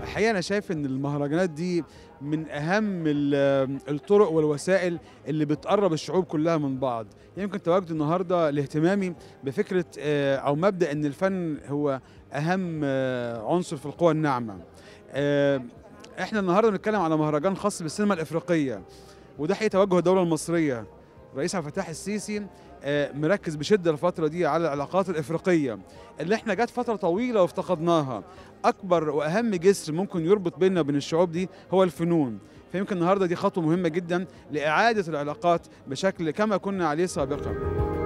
الحقيقه انا شايف ان المهرجانات دي من اهم ال- الطرق والوسائل اللي بتقرب الشعوب كلها من بعض يمكن تواجد النهارده لاهتمامي بفكره آه، او مبدا ان الفن هو اهم آه، عنصر في القوى الناعمه آه، احنا النهارده بنتكلم على مهرجان خاص بالسينما الافريقيه وده حقيقه توجه الدوله المصريه الرئيس عبد الفتاح السيسي آه، مركز بشده الفتره دي على العلاقات الافريقيه اللي احنا جت فتره طويله وافتقدناها اكبر واهم جسر ممكن يربط بيننا وبين الشعوب دي هو الفنون فيمكن النهارده دي خطوه مهمه جدا لاعاده العلاقات بشكل كما كنا عليه سابقا